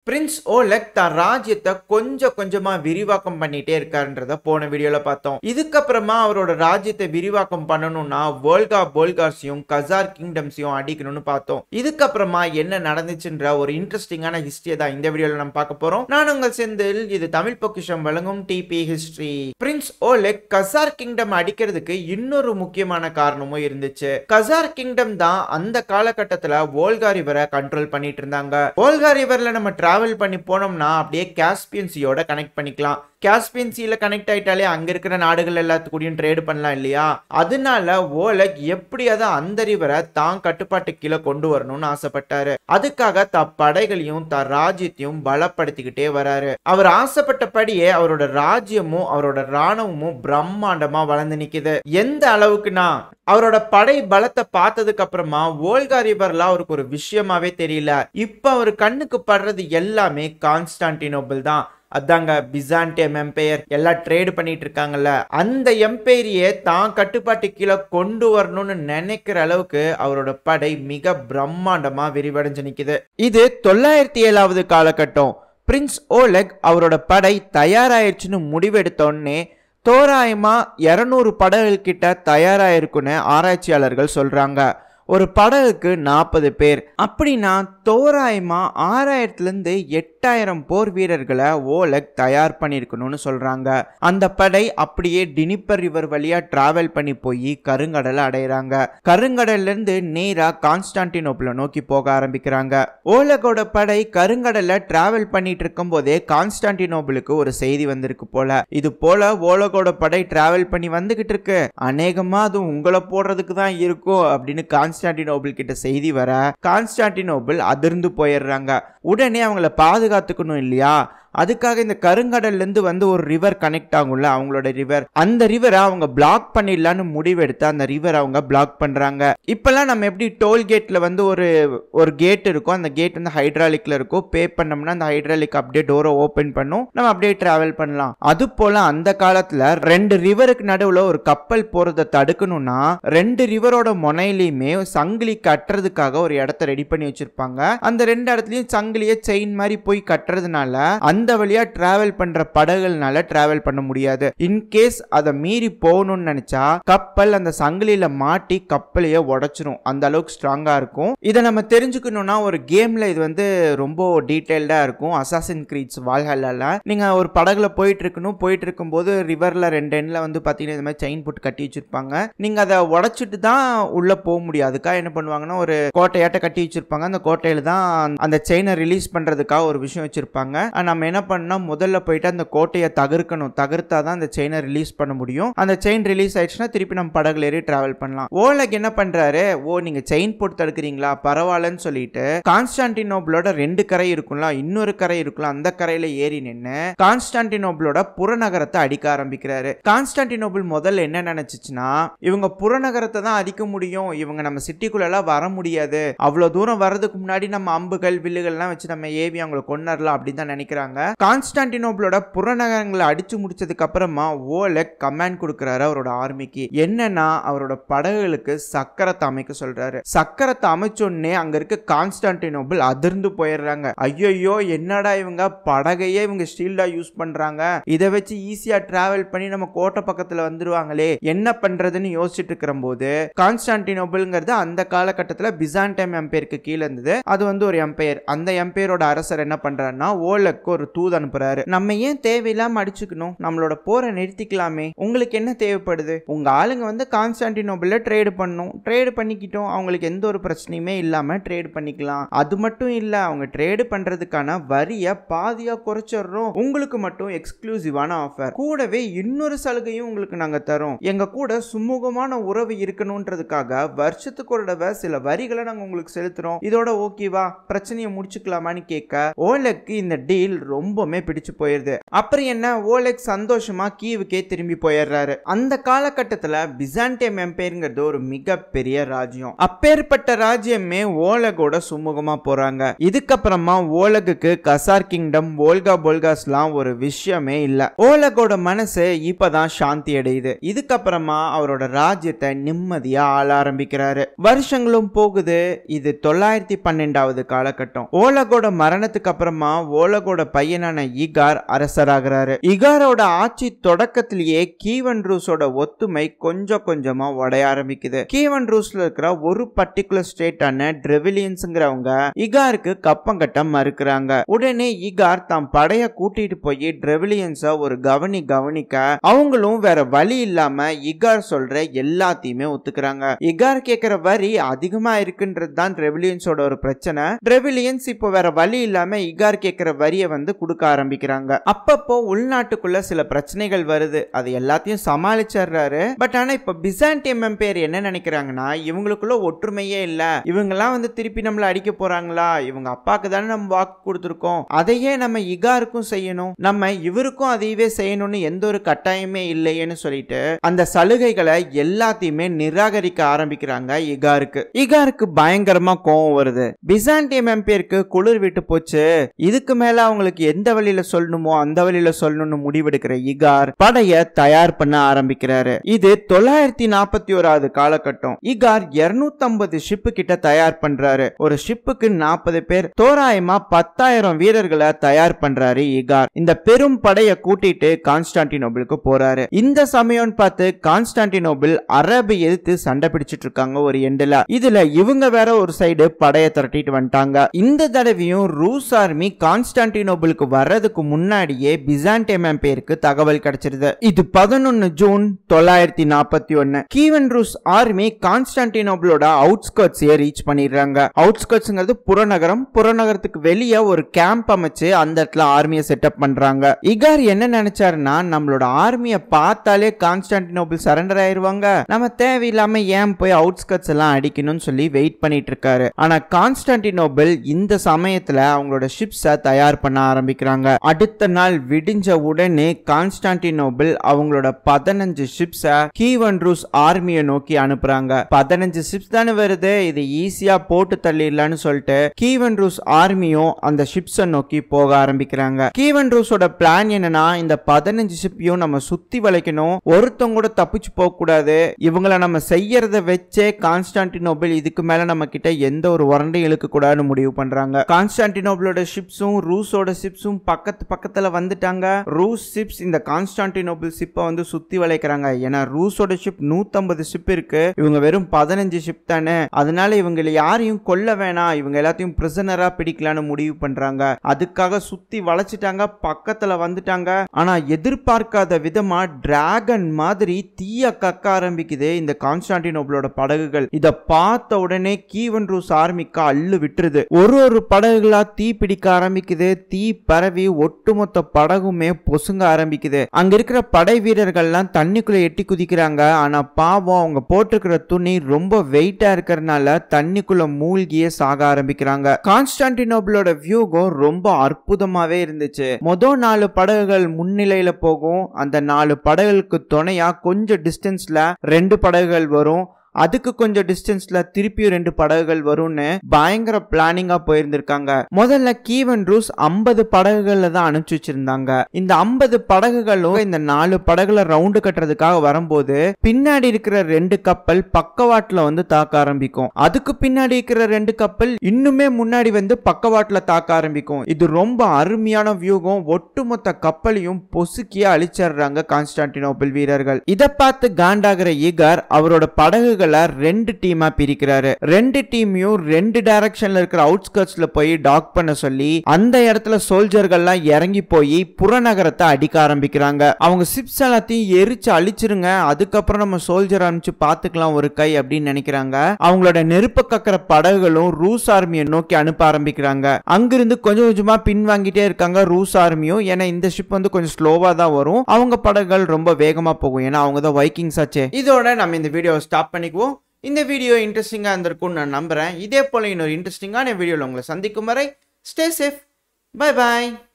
Prince ஓலக் தான் ராஜ்யத்தை கொஞ்சம் கொஞ்சமா விரிவாக்கம் பண்ணிட்டே இருக்காருன்றத போன வீடியோல பார்த்தோம் இதுக்கப்புறமா அவரோட ராஜ்யத்தை விரிவாக்கம் பண்ணணும்னா வோல்கா போல்காஸையும் கசார் கிங்டம்ஸையும் அடிக்கணும்னு பார்த்தோம் இதுக்கப்புறமா என்ன நடந்துச்சுன்ற ஒரு இன்ட்ரெஸ்டிங்கான ஹிஸ்டரியை தான் இந்த வீடியோல நம்ம பார்க்க போறோம் நான் உங்கள் செந்தில் இது தமிழ் பொக்கிஷம் வழங்கும் DP history prince Oleg Khazar kingdom அடிக்கிறதுக்கு இன்னொரு முக்கியமான காரணமும் இருந்துச்சு கசார் கிங்டம் தான் அந்த காலகட்டத்துல வோல்கா ரிவரை கண்ட்ரோல் பண்ணிட்டு இருந்தாங்க வோல்கா ரிவர்ல நம்ம டிராவல் பண்ணி போனோம்னா அப்படியே காஸ்பியன் சீயோட கனெக்ட் பண்ணிக்கலாம் காஸ்பியன் சீல கனெக்ட் ஆயிட்டாலே அங்க இருக்கிற நாடுகள் எல்லாத்துக்கூடயும் ட்ரேட் பண்ணலாம் இல்லையா அதனால ஓலக் எப்படியாவது அந்த ரிவரை தான் கட்டுப்பாட்டு கீழே கொண்டு வரணும்னு ஆசைப்பட்டாரு அதுக்காக த படைகளையும் த ராஜ்யத்தையும் பலப்படுத்திக்கிட்டே வராரு அவர் ஆசைப்பட்டபடியே அவரோட ராஜ்யமும் அவரோட ராணுவமும் பிரம்மாண்டமா வளர்ந்து நிக்குது எந்த அளவுக்குனா அவரோட படை பலத்தை பார்த்ததுக்கு அப்புறமா ஓல்கா ரிவர்ல அவருக்கு ஒரு விஷயமாவே தெரியல இப்ப அவர் கண்ணுக்கு படுறது எல்லாமே கான்ஸ்டான்டினோபிள் தான் அதாங்க பிசாண்டியம் எம்பையர் எல்லாம் ட்ரேடு பண்ணிட்டு இருக்காங்கல்ல அந்த எம்பையரையே தான் கட்டுப்பாட்டு கீழே கொண்டு வரணும்னு நினைக்கிற அளவுக்கு அவரோட படை மிக பிரம்மாண்டமா விரிவடைஞ்சு நிக்குது இது தொள்ளாயிரத்தி ஏழாவது காலகட்டம் பிரின்ஸ் ஓலெக் அவரோட படை தயாராயிருச்சுன்னு முடிவெடுத்தோடனே தோராயமா இரநூறு படகுகள் கிட்ட தயாராயிருக்குன்னு ஆராய்ச்சியாளர்கள் சொல்றாங்க ஒரு படகுக்கு நாற்பது பேர் அப்படின்னா தோராயமா ஆறாயிரத்துலேருந்து எட்டாயிரம் போர் வீரர்களை ஓலக் தயார் பண்ணியிருக்கணும்னு சொல்றாங்க அந்த படை அப்படியே டினிப்பர் ரிவர் வழியா டிராவல் பண்ணி போய் கருங்கடலை அடையிறாங்க கருங்கடல்ல இருந்து நேரா கான்ஸ்டான்டினோப்பிள நோக்கி போக ஆரம்பிக்கிறாங்க ஓலகோட படை கருங்கடல்ல டிராவல் பண்ணிட்டு இருக்கும் போதே கான்ஸ்டான்டினோபிளுக்கு ஒரு செய்தி வந்திருக்கு போல இது போல ஓலகோட படை டிராவல் பண்ணி வந்துகிட்டு இருக்கு அநேகமா அது உங்களை போடுறதுக்கு தான் இருக்கும் அப்படின்னு கான்ஸ்டான்டினோபிள் கிட்ட செய்தி வர கான்ஸ்டான்டினோபிள் அதிர்ந்து போயிடுறாங்க உடனே அவங்கள பாதுகாத்துக்கணும் இல்லையா அதுக்காக இந்த கருங்கடல்ல இருந்து வந்து ஒரு ரிவர் கனெக்ட் ஆகும்ல அவங்களோட ரிவர் அந்த ரிவரை அவங்க பிளாக் பண்ணிடலான்னு முடிவெடுத்து அந்த ரிவர் அவங்க பிளாக் பண்றாங்க இப்பெல்லாம் நம்ம எப்படி டோல் கேட்ல வந்து ஒரு ஒரு கேட் இருக்கும் அந்த கேட் வந்து ஹைட்ராலிக்ல இருக்கும் பே பண்ணோம்னா அந்த ஹைட்ராலிக் அப்படியே டோரை ஓபன் பண்ணும் நம்ம அப்படியே டிராவல் பண்ணலாம் அது போல அந்த காலத்துல ரெண்டு ரிவருக்கு நடுவுல ஒரு கப்பல் போறதை தடுக்கணும்னா ரெண்டு ரிவரோட முனையிலையுமே சங்கிலி கட்டுறதுக்காக ஒரு இடத்த ரெடி பண்ணி வச்சிருப்பாங்க அந்த ரெண்டு இடத்துலயும் சங்கிலியை செயின் மாதிரி போய் கட்டுறதுனால அந்த வழியா டிராவல் பண்ற படகுகள்னால டிராவல் பண்ண முடியாது இன்கேஸ் அதை மீறி போகணும்னு நினைச்சா கப்பல் அந்த சங்கிலியில மாட்டி கப்பலையே உடைச்சிரும் அந்த அளவுக்கு ஸ்ட்ராங்கா இருக்கும் இதை நம்ம தெரிஞ்சுக்கணும்னா ஒரு கேம்ல இது வந்து ரொம்ப டீட்டெயில்டா இருக்கும் அசாசின் கிரீட்ஸ் வால்ஹல்லால நீங்க ஒரு படகுல போயிட்டு இருக்கணும் போயிட்டு இருக்கும்போது ரிவர்ல ரெண்டு எண்ட்ல வந்து பாத்தீங்கன்னா இந்த மாதிரி செயின் போட்டு கட்டி வச்சிருப்பாங்க நீங்க அதை உடைச்சிட்டு தான் உள்ள போக முடியும் அதுக்காக என்ன பண்ணுவாங்கன்னா ஒரு கோட்டையாட்ட கட்டி வச்சிருப்பாங்க அந்த கோட்டையில தான் அந்த செயினை ரிலீஸ் பண்றதுக்காக ஒரு விஷயம் வச்சிருப்பாங்க அஹ் நம்ம என்ன பண்ணா முதல்ல போயிட்டு அந்த கோட்டையை தகர்க்கணும் தகர்த்தா தான் அந்த செயினை ரிலீஸ் பண்ண முடியும் அந்த செயின் ரிலீஸ் ஆயிடுச்சுன்னா திருப்பி நம்ம படகுல ஏறி டிராவல் பண்ணலாம் ஓலக் என்ன பண்றாரு ஓ நீங்க செயின் போட்டு தடுக்கிறீங்களா பரவாயில்லன்னு சொல்லிட்டு கான்ஸ்டான்டினோபிளோட ரெண்டு கரை இருக்கும்ல இன்னொரு கரை இருக்கும்ல அந்த கரையில ஏறி நின்று கான்ஸ்டான்டினோபிளோட புறநகரத்தை அடிக்க ஆரம்பிக்கிறாரு கான்ஸ்டான்டினோபிள் முதல்ல என்ன நினைச்சுச்சுன்னா இவங்க புறநகரத்தை தான் அடிக்க முடியும் இவங்க நம்ம சிட்டிக்குள்ளெல்லாம் வர முடியாது அவ்வளவு தூரம் வர்றதுக்கு முன்னாடி நம்ம அம்புகள் வில்லுகள்லாம் வச்சு நம்ம ஏவி அவங்களை கொண்டாடலாம் அப்படின்னு தான் நினைக்கிறாங்க கான்ஸ்டான்டினோபிளோட புறநகரங்களை அடிச்சு முடிச்சதுக்கு அப்புறமா ஓலக் கமாண்ட் கொடுக்குறாரு அவரோட ஆர்மிக்கு என்னன்னா அவரோட படகுகளுக்கு சக்கரத்தை அமைக்க சொல்றாரு சக்கரத்தை அமைச்சோடனே அங்க இருக்க கான்ஸ்டான்டினோபிள் அதிர்ந்து போயிடுறாங்க ஐயோ என்னடா இவங்க படகையே இவங்க ஸ்டீல்டா யூஸ் பண்றாங்க இதை வச்சு ஈஸியா டிராவல் பண்ணி நம்ம கோட்டை பக்கத்துல வந்துருவாங்களே என்ன பண்றதுன்னு யோசிச்சுட்டு இருக்கிற போது கான்ஸ்டான்டினோபிள்ங்கிறது அந்த காலகட்டத்துல பிசாண்டைம் எம்பையருக்கு கீழே இருந்தது அது வந்து ஒரு எம்பையர் அந்த எம்பையரோட அரசர் என்ன பண்றாருன்னா ஓலக்கு ஒரு தூது அனுப்புறாரு நம்ம ஏன் தேவையில்லாம அடிச்சுக்கணும் நம்மளோட போரை நிறுத்திக்கலாமே உங்களுக்கு என்ன தேவைப்படுது உங்க ஆளுங்க வந்து கான்ஸ்டான்டினோபிள்ல ட்ரேடு பண்ணும் ட்ரேடு பண்ணிக்கிட்டோம் அவங்களுக்கு எந்த ஒரு பிரச்சனையுமே இல்லாம ட்ரேடு பண்ணிக்கலாம் அது மட்டும் இல்ல அவங்க ட்ரேடு பண்றதுக்கான வரிய பாதியா குறைச்சிடுறோம் உங்களுக்கு மட்டும் எக்ஸ்க்ளூசிவான ஆஃபர் கூடவே இன்னொரு சலுகையும் உங்களுக்கு நாங்க தரோம் எங்க கூட சுமூகமான உறவு இருக்கணும்ன்றதுக்காக வருஷத்துக்கு ஒரு தடவை சில வரிகளை நாங்க உங்களுக்கு செலுத்துறோம் இதோட ஓகேவா பிரச்சனையை முடிச்சுக்கலாமான்னு கேட்க ஓலக்கு இந்த டீல் ரொம்பவுமே பிடிச்சு போயிருது அப்புறம் என்ன ஓலெக் சந்தோஷமா கீவுக்கே திரும்பி போயிடுறாரு அந்த காலகட்டத்துல பிசாண்டியம் எம்பையருங்கிறது ஒரு மிகப்பெரிய ராஜ்யம் அப்பேற்பட்ட ராஜ்யமே ஓலகோட சுமூகமா போறாங்க இதுக்கப்புறமா ஓலகுக்கு கசார் கிங்டம் ஓல்கா போல்காஸ்லாம் ஒரு விஷயமே இல்ல ஓலகோட மனசு இப்பதான் சாந்தி அடையுது இதுக்கப்புறமா அவரோட ராஜ்யத்தை நிம்மதியா ஆள ஆரம்பிக்கிறாரு வருஷங்களும் போகுது இது தொள்ளாயிரத்தி பன்னெண்டாவது காலகட்டம் ஓலகோட மரணத்துக்கு அப்புறமா ஓலகோட பையனான ஈகார் அரசராகிறாரு ஈகாரோட ஆட்சி தொடக்கத்திலேயே கீவன் ரூஸோட ஒத்துமை கொஞ்சம் கொஞ்சமா உடைய ஆரம்பிக்குது கீவன் ரூஸ்ல இருக்கிற ஒரு பர்டிகுலர் ஸ்டேட்டான டிரெவிலியன்ஸ்ங்கிறவங்க இகாருக்கு கப்பம் கட்ட மறுக்கிறாங்க உடனே இகார் தாம் படைய கூட்டிட்டு போய் டிரெவிலியன்ஸ ஒரு கவனி கவனிக்க அவங்களும் வேற வழி இல்லாம இகார் சொல்ற எல்லாத்தையுமே ஒத்துக்கிறாங்க இகார் கேக்குற வரி அதிகமா இருக்குன்றது தான் டிரெவிலியன்ஸோட ஒரு பிரச்சனை டிரெவிலியன்ஸ் இப்போ வேற வழி இல்லாம இகார் கேக்குற வரியை வந்து கொடுக்க ஆரம்பிக்கிறாங்க அப்பப்போ உள்நாட்டுக்குள்ள சில பிரச்சனைகள் வருது அது எல்லாத்தையும் சமாளிச்சிடுறாரு பட் ஆனா இப்ப பிசாண்டியம் எம்பையர் என்ன நினைக்கிறாங்கன்னா இவங்களுக்குள்ள ஒற்றுமையே இல்ல இவங்கெல்லாம் வந்து திருப்பி நம்மள அடிக்க போறாங்களா இவங்க அப்பாக்கு தானே நம்ம வாக்கு கொடுத்துருக்கோம் அதையே நம்ம இகாருக்கும் செய்யணும் நம்ம இவருக்கும் அதையவே செய்யணும்னு எந்த ஒரு கட்டாயமே இல்லையேன்னு சொல்லிட்டு அந்த சலுகைகளை எல்லாத்தையுமே நிராகரிக்க ஆரம்பிக்கிறாங்க இகாருக்கு இகாருக்கு பயங்கரமா கோவம் வருது பிசாண்டியம் எம்பையருக்கு குளிர் விட்டு போச்சு இதுக்கு மேல அவங்களுக்கு எந்த வழியில சொல்லணுமோ அந்த வழியில சொல்லணும்னு முடிவெடுக்கிற இகார் படைய தயார் பண்ண ஆரம்பிக்கிறாரு இது தொள்ளாயிரத்தி நாற்பத்தி ஓராவது காலகட்டம் இகார் இருநூத்தி ஐம்பது ஷிப்பு கிட்ட தயார் பண்றாரு ஒரு ஷிப்புக்கு நாற்பது பேர் தோராயமா பத்தாயிரம் வீரர்களை தயார் பண்றாரு இகார் இந்த பெரும் படைய கூட்டிட்டு கான்ஸ்டான்டினோபிளுக்கு போறாரு இந்த சமயம் பார்த்து கான்ஸ்டான்டினோபிள் அரபு எதிர்த்து சண்டை பிடிச்சிட்டு இருக்காங்க ஒரு எண்டுல இதுல இவங்க வேற ஒரு சைடு படைய திரட்டிட்டு வந்துட்டாங்க இந்த தடவையும் ரூஸ் ஆர்மி கான்ஸ்டான்டினோபிளுக்கு வர்றதுக்கு முன்னாடியே பிசாண்டியம் எம்பையருக்கு தகவல் கிடைச்சிருது இது பதினொன்னு ஜூன் தொள்ளாயிரத்தி நாற்பத்தி ஒன்னு கீவன் ரூஸ் ஆர்மி கான்ஸ்டான்டினோபிளோட அவுட்ஸ்கர்ட்ஸையே ரீச் பண்ணிடுறாங்க அவுட்ஸ்கர்ட்ஸ்ங்கிறது புறநகரம் புறநகரத்துக்கு வெளியே ஒரு கேம்ப் அமைச்சு அந்த இடத்துல ஆர்மியை செட்டப் பண்றாங்க இகார் என்ன நினைச்சாருன்னா நம்மளோட ஆர்மியை பார்த்தாலே கான்ஸ்டான்டினோபிள் சரண்டர் ஆயிருவாங்க நம்ம தேவையில்லாம ஏன் போய் அவுட்ஸ்கர்ட்ஸ் எல்லாம் அடிக்கணும்னு சொல்லி வெயிட் பண்ணிட்டு இருக்காரு ஆனா கான்ஸ்டான்டினோபிள் இந்த சமயத்துல அவங்களோட ஷிப்ஸை தயார் பண்ண ஆரம்பிக்கிறாங்க அடுத்த நாள் விடிஞ்ச உடனே கான்ஸ்டான்டினோபிள் அவங்களோட பதினஞ்சு ஷிப்ஸை கீவன் ரூஸ் ஆர்மியை நோக்கி அனுப்புறாங்க பதினஞ்சு ஷிப்ஸ் தானே வருது இது ஈஸியா போட்டு தள்ளிடலாம்னு சொல்லிட்டு கீவன் ரூஸ் ஆர்மியும் அந்த ஷிப்ஸை நோக்கி போக ஆரம்பிக்கிறாங்க கீவன் ரூஸோட பிளான் என்னன்னா இந்த பதினஞ்சு ஷிப்பையும் நம்ம சுத்தி வளைக்கணும் ஒருத்தவங்க கூட தப்பிச்சு போக கூடாது இவங்கள நம்ம செய்யறத வச்சே கான்ஸ்டான்டினோபிள் இதுக்கு மேல நம்ம கிட்ட எந்த ஒரு உரண்டையும் இழுக்க கூடாதுன்னு முடிவு பண்றாங்க கான்ஸ்டான்டினோபிளோட ஷிப்ஸும் ரூஸோட ஷிப்ஸும் பக்கத்து பக்கத்துல வந்துட்டாங்க ரூஸ் ஷிப்ஸ் இந்த கான்ஸ்டான்டினோபிள் ஷிப்பை வந்து சுத்தி வளைக்கிறாங்க ஏன்னா ரூஸோட ஷிப் நூத்தம்பது ஷிப் இருக்கு இவங்க வெறும் பதினஞ்சு ஷிப் தானே அதனால இவங்களை யாரையும் கொல்ல வேணாம் இவங்க எல்லாத்தையும் பிரிசனரா பிடிக்கலான்னு முடிவு பண்றாங்க அதுக்காக சுத்தி வளைச்சிட்டாங்க பக்கத்துல வந்துட்டாங்க ஆனா எதிர்பார்க்காத விதமா டிராகன் மாதிரி தீய கக்க ஆரம்பிக்குது இந்த கான்ஸ்டான்டினோபிளோட படகுகள் இத பார்த்த உடனே கீவன் ரூஸ் ஆர்மிக்கு அள்ளு விட்டுருது ஒரு ஒரு படகுகளா தீ பிடிக்க ஆரம்பிக்குது தீ பரவி ஒட்டுமொத்த படகுமே பொசுங்க ஆரம்பிக்குது அங்க இருக்கிற படை வீரர்கள்லாம் தண்ணிக்குள்ள எட்டி குதிக்கிறாங்க ஆனா பாவம் அவங்க போட்டிருக்கிற துணி ரொம்ப வெயிட்டா இருக்கிறதுனால தண்ணிக்குள்ள மூழ்கியே சாக ஆரம்பிக்கிறாங்க கான்ஸ்டான்டினோபிளோட வியூகம் ரொம்ப அற்புதமாவே இருந்துச்சு மொதல் நாலு படகுகள் முன்னிலையில போகும் அந்த நாலு படகுகளுக்கு துணையா கொஞ்சம் டிஸ்டன்ஸ்ல ரெண்டு படகுகள் வரும் அதுக்கு கொஞ்சம் டிஸ்டன்ஸ்ல திருப்பியும் ரெண்டு படகுகள் வரும்னு பயங்கர பிளானிங்கா போயிருந்திருக்காங்க முதல்ல கீவன் ரூஸ் ஐம்பது படகுகள்ல தான் அனுப்பிச்சு வச்சிருந்தாங்க இந்த ஐம்பது படகுகளும் இந்த நாலு படகுல ரவுண்டு கட்டுறதுக்காக வரும்போது பின்னாடி இருக்கிற ரெண்டு கப்பல் பக்கவாட்டுல வந்து தாக்க ஆரம்பிக்கும் அதுக்கு பின்னாடி இருக்கிற ரெண்டு கப்பல் இன்னுமே முன்னாடி வந்து பக்கவாட்டுல தாக்க ஆரம்பிக்கும் இது ரொம்ப அருமையான வியூகம் ஒட்டுமொத்த கப்பலையும் பொசுக்கியே அழிச்சிடுறாங்க கான்ஸ்டான்டினோபிள் வீரர்கள் இதை பார்த்து காண்டாகிற ஈகர் அவரோட படகுகளை ரெண்டு டீமா பிரிக்கிறாரு ரெண்டு டீமையும் ரெண்டு டைரக்ஷன்ல இருக்கிற அவுட்ஸ்கர்ட்ஸ்ல போய் டாக் பண்ண சொல்லி அந்த இடத்துல சோல்ஜர்கள்லாம் இறங்கி போய் புறநகரத்தை அடிக்க ஆரம்பிக்கிறாங்க அவங்க சிப்ஸ் எல்லாத்தையும் எரிச்சு அழிச்சிருங்க அதுக்கப்புறம் நம்ம சோல்ஜர் அனுப்பிச்சு பாத்துக்கலாம் ஒரு கை அப்படின்னு நினைக்கிறாங்க அவங்களோட நெருப்பு கக்கிற படகுகளும் ரூஸ் ஆர்மியை நோக்கி அனுப்ப ஆரம்பிக்கிறாங்க அங்கிருந்து கொஞ்சம் கொஞ்சமா பின்வாங்கிட்டே இருக்காங்க ரூஸ் ஆர்மியும் ஏன்னா இந்த ஷிப் வந்து கொஞ்சம் ஸ்லோவா தான் வரும் அவங்க படகுகள் ரொம்ப வேகமா போகும் ஏன்னா அவங்க தான் வைக்கிங்ஸ் ஆச்சே இதோட நம்ம இந்த வீடியோவை ஸ்டாப் பண்ணிக்குவோம் இந்த வீடியோ இன்ட்ரெஸ்டிங்காக இருந்திருக்கும்னு நான் நம்புறேன் இதே போல இன்னொரு இன்ட்ரெஸ்டிங்கான வீடியோவில் உங்களை சந்திக்கும் வரை ஸ்டே சேஃப் பை பாய்